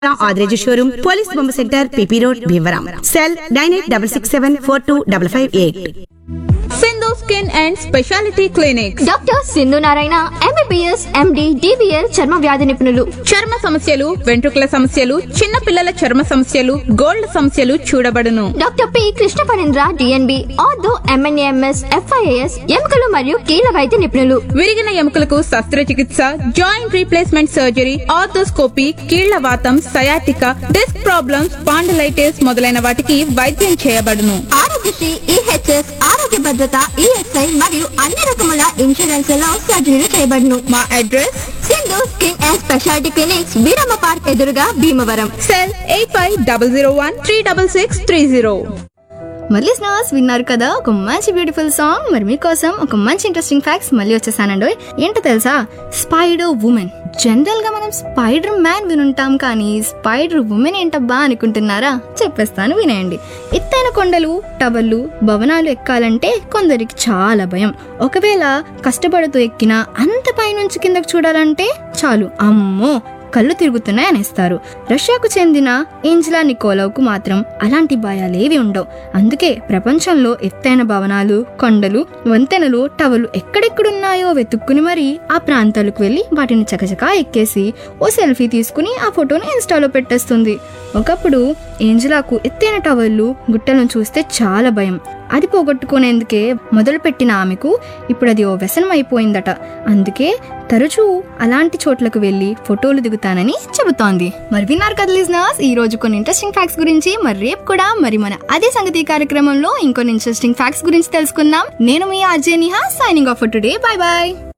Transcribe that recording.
Adireju showroom police బొమ్మ centre PP road Bhimavaram cell nine eight double six seven four two double five eight Sindhu skin and speciality clinics doctor Sindhu Narayana MBBS MD DBL చర్మ వ్యాధి నిపుణులు చర్మ సమస్యలు వెంట్రుకల సమస్యలు చిన్న పిల్లల చర్మ సమస్యలు గోల్డ్ సమస్యలు చూడబడును doctor P Krishna Parendra DNB ortho MNAMS FIAS ఎముకలు మరియు కీళ్ళ వైద్య నిపుణులు విరిగిన ఎముకలకు శస్త్రచికిత్స జాయింట్ రీప్లేస్మెంట్ సర్జరీ ఆర్థోస్కోపీ కీళ్ల వాతం సయాటిక డిస్క్ ప్రాబ్లమ్స్ పాండలైటిస్ మొదలైన వాటికి వైద్యం చేయబడును ఆరోగ్యశ్రీ ఈహెచ్ఎస్ ఆరోగ్య భద్రత ఈఎస్ఐ మరియు అన్ని రకముల ఇన్సూరెన్స్ లో సర్జరీలు చేయబడును మా address Sindhu skin and speciality clinics Veeramma park ఎదురుగా Bhimavaram cell eight five double zero one three double six three zero మరి లిసనర్స్ విన్నారు కదా ఒక మంచి బ్యూటిఫుల్ సాంగ్ మరి మీకోసం ఒక మంచి ఇంట్రెస్టింగ్ ఫ్యాక్ట్స్ మళ్ళీ వచ్చేసానండి ఏంటో తెలుసా స్పైడర్ ఉమెన్ జనరల్ గా మనం స్పైడర్ మ్యాన్ వినుంటాం కానీ స్పైడర్ ఉమెన్ ఏంటబ్బా అనుకుంటున్నారా చెప్పేస్తాను వినేయండి ఎత్తైన కొండలు టవర్లు భవనాలు ఎక్కాలంటే కొందరికి చాలా భయం ఒకవేళ కష్టపడుతూ ఎక్కినా అంత పైనుంచి కిందకు చూడాలంటే చాలు అమ్మో కళ్ళు తిరుగుతున్నాయి అనేస్తారు రష్యాకు చెందిన ఏంజిలా నికోలోవ్కు మాత్రం అలాంటి భయాలేవి ఉండవు అందుకే ప్రపంచంలో ఎత్తైన భవనాలు కొండలు వంతెనలు టవర్లు ఎక్కడెక్కడున్నాయో వెతుక్కుని మరీ ఆ ప్రాంతాలకు వెళ్ళి వాటిని చకచకా ఎక్కేసి ఓ సెల్ఫీ తీసుకుని ఆ ఫోటోని ఇన్స్టాలో పెట్టేస్తుంది ఒకప్పుడు ఏంజిలాకు ఎత్తైన టవర్లు గుట్టలను చూస్తే చాలా భయం అది పోగొట్టుకునేందుకే మొదలుపెట్టిన ఆమెకు ఇప్పుడు అది ఓ వ్యసనం అయిపోయిందట అందుకే తరచూ అలాంటి చోట్లకు వెళ్ళి ఫోటోలు దిగుతానని చెబుతోంది మరి విన్నారు కదా లిజనర్స్ ఈ రోజు కొన్ని ఇంట్రెస్టింగ్ ఫ్యాక్ట్స్ గురించి మరి రేపు కూడా మరి మన అదే సంగతి కార్యక్రమంలో ఇంకొన్ని ఇంట్రెస్టింగ్ ఫ్యాక్ట్స్ గురించి తెలుసుకుందాం నేను మీ Ajay Niha signing off today bye bye